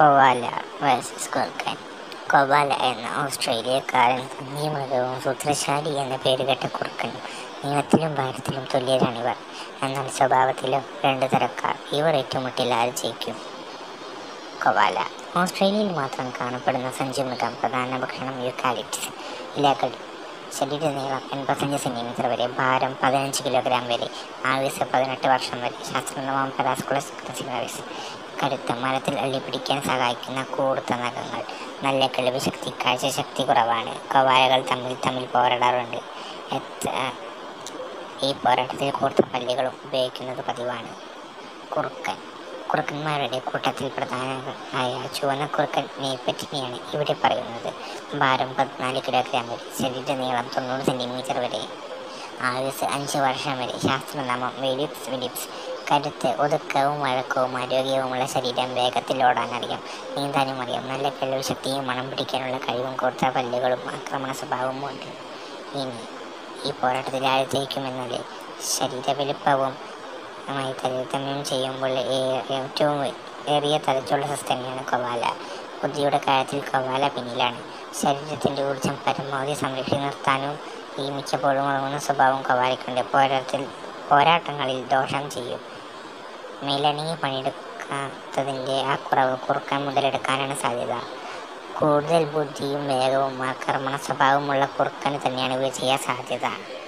കൊവാല versus കുറുക്കൻ കൊവാല എന്ന ഓസ്ട്രേലിയക്കാരൻ വന്യമൃഗവും സൂത്രശാലി എന്ന പേരുകെട്ട കുറുക്കനും നീളത്തിലും ഭാരത്തിലും തുല്യരാണിവർ എന്നാൽ സ്വഭാവത്തിലോ രണ്ട് തരക്കാർ ഇവർ ഏറ്റുമുട്ടിൽ ആര് ജയിക്കും കൊവാല ഓസ്ട്രേലിയയിൽ മാത്രം കാണപ്പെടുന്ന സഞ്ചിമൃഗം പ്രധാന ഭക്ഷണം യൂക്കാലിപ്സ് ഇലകൾ ശരീര നീളം എൺപത്തഞ്ച് സെൻറ്റിമീറ്റർ വരെ ഭാരം പതിനഞ്ച് കിലോഗ്രാം വരെ ആയുസ് പതിനെട്ട് വർഷം വരെ ശാസ്ത്രനാമം പെരാസ്കുലസ് ക്രസിനറിസ് കരുത്ത് മരത്തിൽ അള്ളിപ്പിടിക്കാൻ സഹായിക്കുന്ന കൂർത്ത നഖങ്ങൾ നല്ല കഴിവ് ശക്തി കാഴ്ചശക്തി കുറവാണ് കൊവാലകൾ തമ്മിൽ തമ്മിൽ പോരാടാറുണ്ട് എത്ര ഈ പോരാട്ടത്തിൽ കൂർത്ത പല്ലുകളും ഉപയോഗിക്കുന്നത് പതിവാണ് കുറുക്കൻ കുറുക്കന്മാരുടെ കൂട്ടത്തിൽ പ്രധാനമായ ചുവന്ന കുറുക്കൻ നെയ്പ്പറ്റിനെയാണ് ഇവിടെ പറയുന്നത് ഭാരം പതിനാല് കിലോഗ്രാം വരെ ശരീര നീളം തൊണ്ണൂറ് സെൻറ്റിമീറ്റർ വരെ ആയുസ് അഞ്ച് വർഷം വരെ ശാസ്ത്രനാമം വിലിപ്സ് വിലിപ്സ് കരുത്ത് ഒതുക്കവും വഴക്കവും ആരോഗ്യവുമുള്ള ശരീരം വേഗത്തിൽ ഓടാനറിയാം നീന്താനും അറിയാം നല്ല കഴിവ് ശക്തിയും മണം പിടിക്കാനുള്ള കഴിവും കൂർത്ത പല്ലുകളും ആക്രമണ സ്വഭാവവും ഉണ്ട് ഇനി ഈ പോരാട്ടത്തിൽ ആര് ജയിക്കുമെന്നത് ശരീര വലുപ്പവും മായി താരതമ്യം ചെയ്യുമ്പോൾ ഏ- ഏറ്റവും ഏറിയ തലച്ചുള്ള സസ്തനിയാണ് കൊവാല ബുദ്ധിയുടെ കാര്യത്തിൽ കൊവാല പിന്നിലാണ് ശരീരത്തിൻ്റെ ഊർജം പരമാവധി സംരക്ഷിച്ച് നിർത്താനും ഈ മിക്കപ്പോഴും ഉറങ്ങുന്ന സ്വഭാവം കൊവാലയ്ക്കുണ്ട് പോരാട്ടത്തിൽ പോരാട്ടങ്ങളിൽ ദോഷം ചെയ്യും മേലണങ്ങി പണിയെടുക്കാത്തതിൻ്റെ ആ കുറവ് കുറുക്കാൻ മുതലെടുക്കാനാണ് സാധ്യത കൂടുതൽ ബുദ്ധിയും വേഗവും ആക്രമണ സ്വഭാവമുള്ള കുറുക്കന് തന്നെയാണ് വിജയ സാധ്യത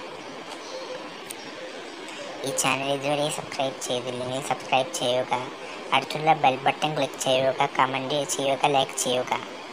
ഈ ചാനൽ ഇതുവരെ സബ്സ്ക്രൈബ് ചെയ്തില്ലെങ്കിൽ സബ്സ്ക്രൈബ് ചെയ്യുക അടുത്തുള്ള ബെൽ ബട്ടൺ ക്ലിക്ക് ചെയ്യുക കമൻറ്റ് ചെയ്യുക ലൈക്ക് ചെയ്യുക